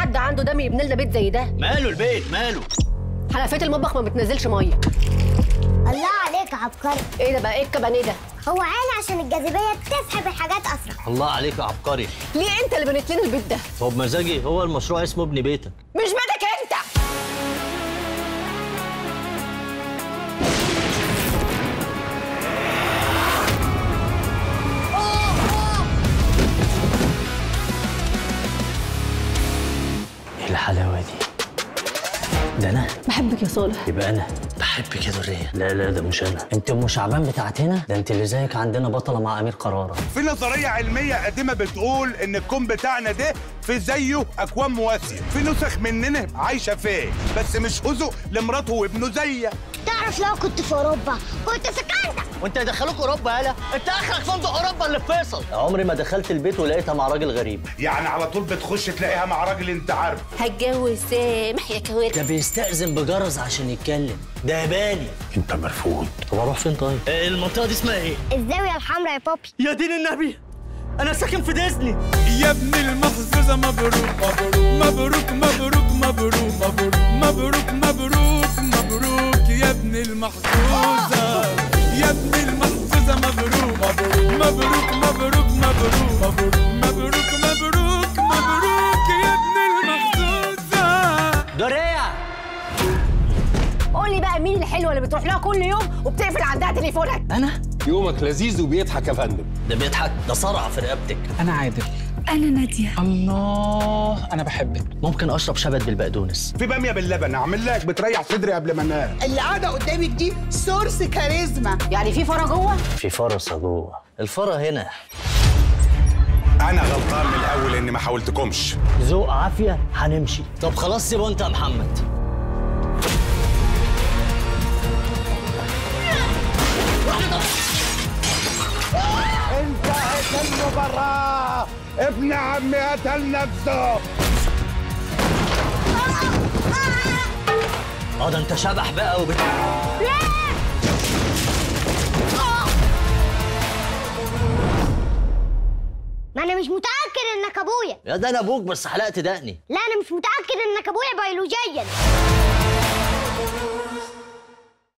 حد عنده دم يبني لنا بيت زي ده ماله البيت ماله حنفيه المطبخ ما بتنزلش ميه الله عليك يا عبقري ايه ده بقى ايه الكبانيه ده هو عالي عشان الجاذبية تسحب الحاجات أسرع الله عليك يا عبقري ليه انت اللي بنيت لنا البيت ده هو بمزاجي هو المشروع اسمه ابن بيتك مش بيتك انت ايه الحلاوه دي ده انا بحبك يا صالح يبقى انا بحبك يا دريه لا لا ده مش انا انت ام شعبان بتاعت هنا ده انت اللي زيك عندنا بطله مع امير قراره في نظرية علمية قديمة بتقول إن الكون بتاعنا ده في زيه أكوان مواسية، في نسخ مننا عايشة فيه، بس مش هزق لمراته وابنه زيك. تعرف لو كنت في أوروبا كنت سكنت وانت يدخلوك اوروبا يالا انت اخرك فندق اوروبا اللي في فيصل عمري ما دخلت البيت ولقيتها مع راجل غريب يعني على طول بتخش تلاقيها مع راجل أنت عارفه. هتجوز سامح يا كوارث ده بيستأذن بجرس عشان يتكلم ده ياباني أنت مرفوض. طب اروح فين طيب المنطقه دي اسمها ايه الزاوية الحمراء يا بابي يا دين النبي انا ساكن في ديزني يا ابن المحظوظة مبروك مبروك مبروك مبروك مبروك مبروك مبروك مبروك يا ابن المحظوظة يا ابن المحظوظة مبروك مبروك مبروك مبروك مبروك مبروك مبروك مبروك يا ابن المحظوظة دوريا قول لي بقى مين الحلوه اللي بتروح لها كل يوم وبتقفل عندها تليفونك انا يومك لذيذ وبيضحك يا فندم ده بيضحك ده صرع في رقبتك أنا عادل أنا نادية الله أنا بحبك ممكن اشرب شبت بالبقدونس في بامية باللبن أعمل لك بتريح صدري قبل ما أنام. اللي قاعده قدامك دي سورس كاريزما يعني في فرع جوه في فرصه جوه الفرة هنا أنا غلطان من الأول إني ما حاولتكمش. ذوق عافيه هنمشي طب خلاص سيبه انت يا محمد أنت قتلنا براه. ابن عمي قتل نفسه. اه ده انت شبح بقى وبت... ما أنا مش متأكد إنك أبويا يا ده انا ابوك بس حلقت دقني لا أنا مش متأكد إنك أبويا بيولوجيا